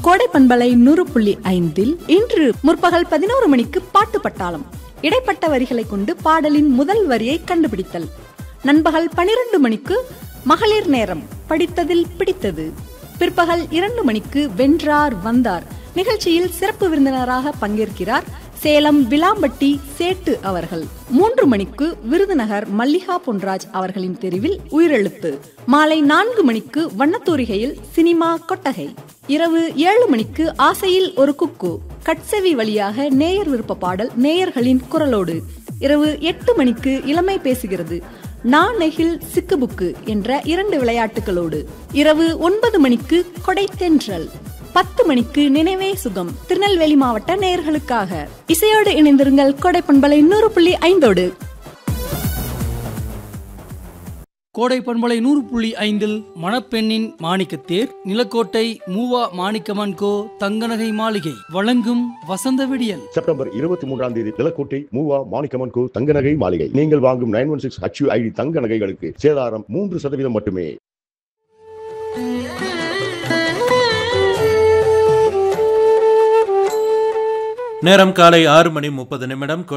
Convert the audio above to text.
கோடை பண்பலை நூறு புள்ளி ஐந்தில் இன்று முற்பகல் பதினோரு மணிக்கு பாட்டு பட்டாளம் இடைப்பட்ட வரிகளை கொண்டு பாடலின் முதல் வரியை கண்டுபிடித்தல் நண்பகல் பனிரெண்டு மணிக்கு மகளிர் நேரம் படித்ததில் பிடித்தது பிற்பகல் இரண்டு மணிக்கு வென்றார் வந்தார் நிகழ்ச்சியில் சிறப்பு விருந்தினராக பங்கேற்கிறார் சேலம் விளாம்பட்டி சேட்டு அவர்கள் மூன்று மணிக்கு விருதுநகர் மல்லிகா பொன்ராஜ் அவர்களின் தெரிவில் உயிரெழுத்து மாலை நான்கு மணிக்கு வண்ணத்தூரிகையில் சினிமா கொட்டகை இரவு ஏழு மணிக்கு ஆசையில் ஒரு குக்கு கட்செவி வழியாக நேயர் விருப்ப பாடல் நேயர்களின் குரலோடு இரவு எட்டு மணிக்கு இளமை பேசுகிறது நான் நெகில் சிக்குபுக்கு என்ற இரண்டு விளையாட்டுகளோடு இரவு ஒன்பது மணிக்கு கொடை தென்றல் பத்து மணிக்கு நினைவே சுகம் திருநெல்வேலி மாவட்ட நேயர்களுக்காக இசையோடு இணைந்திருங்கள் கொடை பண்பலை நூறு புள்ளி ஐந்தோடு கோடை பண்பலை நூறு புள்ளி ஐந்தில் மணப்பெண்ணின் மாணிக்கத்தேர் நிலக்கோட்டை மூவா மாணிக்கமன் கோ தங்கநகை மாளிகை வழங்கும் வசந்த விடியல் செப்டம்பர் இருபத்தி மூன்றாம் தேதி நிலக்கோட்டை மூவா மாணிக்கமன் கோ தங்க நகை மாளிகை நீங்கள் வாங்கும் nine one six HU ID தங்க நகைகளுக்கு சேதாரம் மூன்று சதவீதம் மட்டுமே நேரம் காலை ஆறு மணி முப்பது நிமிடம்